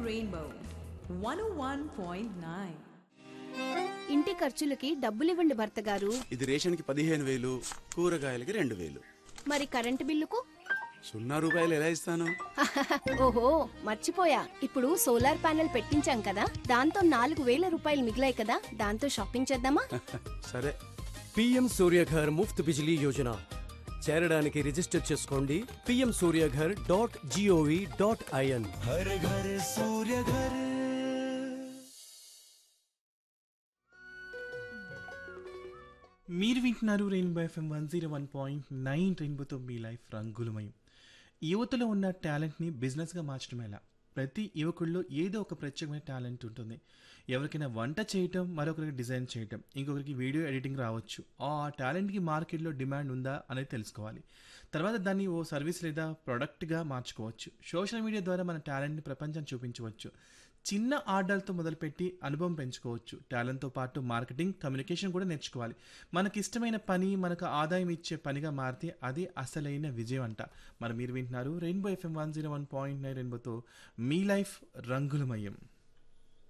Rainbow 101.9. ఇంటి ఖర్చులకి డబ్బులివ్వండి భర్త గారు ఇది రేషన్కి పదిహేను వేలు కూరగాయలకి రెండు వేలు మరి కరెంటు బిల్లుకు సున్నా రూపాయలు ఎలా ఇస్తాను ఓహో మర్చిపోయా ఇప్పుడు సోలార్ ప్యానెల్ పెట్టించాం కదా దాంతో నాలుగు వేల రూపాయలు మిగిలాయి కదా దాంతో షాపింగ్ చేద్దామా సరే పిఎం సూర్యఘర్ ముఫ్త్ బిజిలీ యోజన చేరడానికి రిజిస్టర్ చేసుకోండి PM Suryaghar dot GOV dot IN మీరు వింటున్నారు rainbow FM one zero one point nine రెయిన్బోతో మీ లైఫ్ రంగులమయం యువతలో ఉన్న టాలెంట్ని బిజినెస్గా మార్చడం ఎలా ప్రతి యువకుల్లో ఏదో ఒక ప్రత్యేకమైన టాలెంట్ ఉంటుంది ఎవరికైనా వంట చేయటం మరొకరికి డిజైన్ చేయటం ఇంకొకరికి వీడియో ఎడిటింగ్ రావచ్చు ఆ టాలెంట్కి మార్కెట్లో డిమాండ్ ఉందా అనేది తెలుసుకోవాలి తర్వాత దాన్ని ఓ సర్వీస్ లేదా ప్రొడక్ట్గా మార్చుకోవచ్చు సోషల్ మీడియా ద్వారా మన టాలెంట్ని ప్రపంచాన్ని చూపించవచ్చు చిన్న ఆర్డర్తో మొదలుపెట్టి అనుభవం పెంచుకోవచ్చు టాలెంట్తో పాటు మార్కెటింగ్ కమ్యూనికేషన్ కూడా నేర్చుకోవాలి మనకి ఇష్టమైన పని మనకు ఆదాయం ఇచ్చే పనిగా మారితే అది అసలైన విజయం అంట మరి మీరు వింటున్నారు rainbow FM one zero one point nine రెయిన్బోతో మీ లైఫ్ రంగులమయం